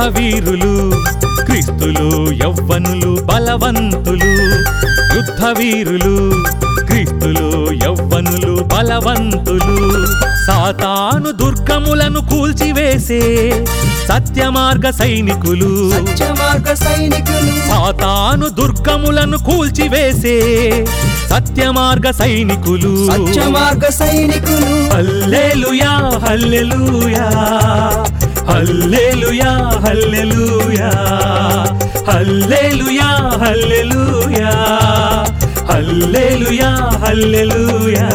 వీరులు క్రీస్తులు యవ్వనులు బలవంతులు యుద్ధ వీరులు క్రీస్తులు యవ్వనులు బలవంతులు సాతాను దుర్గములను కూల్చివేసే సత్యమార్గ సైనికులు సత్యమార్గ సైనికులు సాతాను దుర్గములను కూల్చివేసే సత్యమార్గ సైనికులు సత్యమార్గ సైనికులు హల్లెలూయా హల్లెలూయా హల్లెలూయా హల్లెలూయా హల్లెలూయా హల్లెలూయా హల్లెలూయా హల్లెలూయా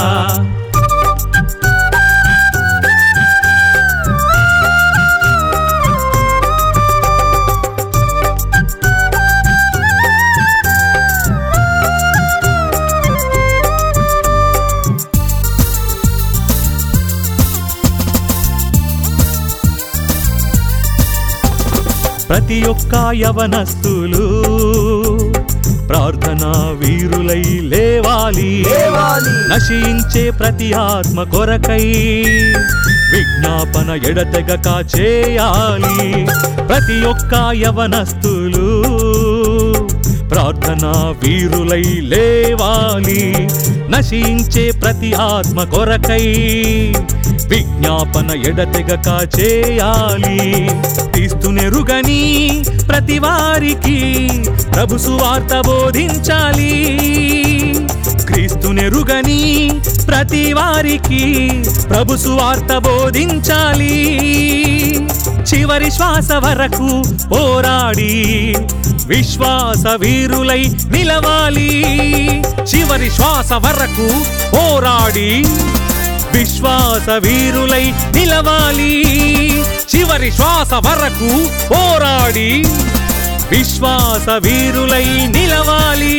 ప్రతి ఒక్క యవనస్తులు ప్రార్థనా వీరులై లేవాలి లేవాలి. నశించే ప్రతి ఆత్మ కొరకై విజ్ఞాపన ఎడతెగక చేయాలి ప్రతి ఒక్క యవనస్తులు ప్రార్థనా వీరులై లేవాలి నశించే ప్రతి ఆత్మ కొరకై విజ్ఞాపన ఎడతెగక చేయాలి తీస్తునెరుగని ప్రతి వారికి ప్రభు సువార్త బోధించాలి క్రీస్తునెరుగని ప్రతి వారికి ప్రభు సువార్త బోధించాలి చివరి శ్వాస వరకు పోరాడి విశ్వాస వీరులై నిలవాలి చివరి శ్వాస వరకు పోరాడి విశ్వాస వీరులై నిలవాలి చివరి శ్వాస వరకు పోరాడి విశ్వాస వీరులై నిలవాలి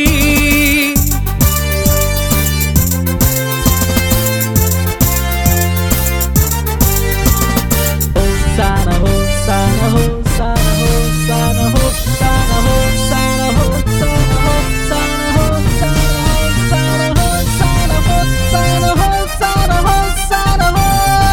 Hosanna, Hosanna, Hosanna, Hosanna, Hosanna, Hosanna, Hosanna, Hosanna, Hosanna, Hosanna, Hosanna, Hosanna, Hosanna,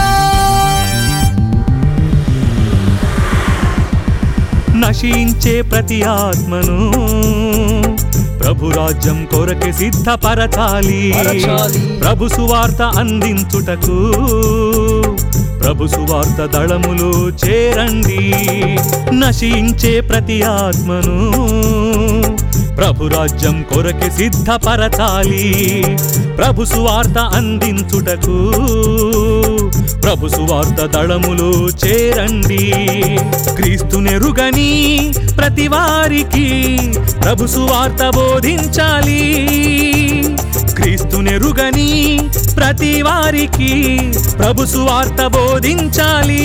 నశించే ప్రతి ఆత్మను ప్రభు రాజ్యం కొరకే సిద్ధపరచాలి పరచాలి. ప్రభు సువార్త అందించుటకు ప్రభు సువార్త దళములో చేరండి నశించే ప్రతి ఆత్మను ప్రభు రాజ్యం కొరకే సిద్ధపరచాలి ప్రభు సువార్త అందించుటకు ప్రభు సువార్త దళములో చేరండి క్రీస్తునెరుగని ప్రతి వారికి ప్రభు సువార్త బోధించాలి క్రీస్తునెరుగని ప్రతి వారికి ప్రభు సువార్త బోధించాలి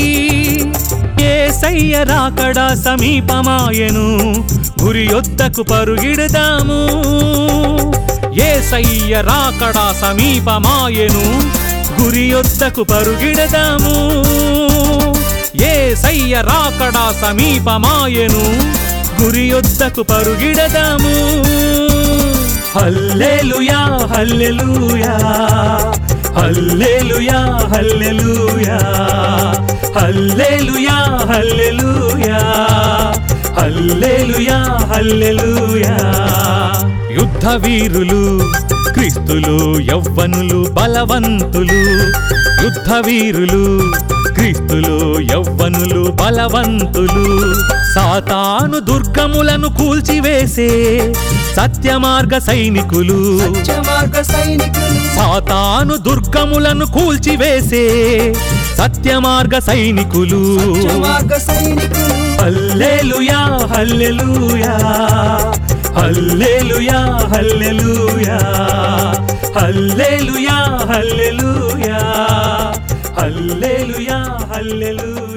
ఏసయ్య రాకడ సమీపమాయను గురి యొద్దకు పరుగిడదాము ఏసయ్య రాకడ సమీపమాయను గురి యొద్దకు పరుగిడదాము ఏసయ్య రాకడ సమీపమాయను గురి యొద్దకు పరుగిడదాము హల్లెలూయా హల్లెలూయా హల్లెలూయా హల్లెలూయా హల్లెలూయా హల్లెలూయా హల్లెలూయా హల్లెలూయా యుద్ధ వీరులు క్రీస్తులు యవ్వనులు బలవంతులు యుద్ధ వీరులు క్రీస్తులు యవ్వనులు బలవంతులు సాతాను దుర్గములను కూల్చివేసే సత్యమార్గ సైనికులు సత్యమార్గ సైనికులు సాతాను దుర్గములను కూల్చివేసే సత్యమార్గ సైనికులు సత్యమార్గ సైనికులు హల్లెలూయా హల్లెలూయా హల్లెలూయా హల్లెలూయా హల్లెలూయా హల్లెలూయా హల్లెలూయా హల్లెలూయా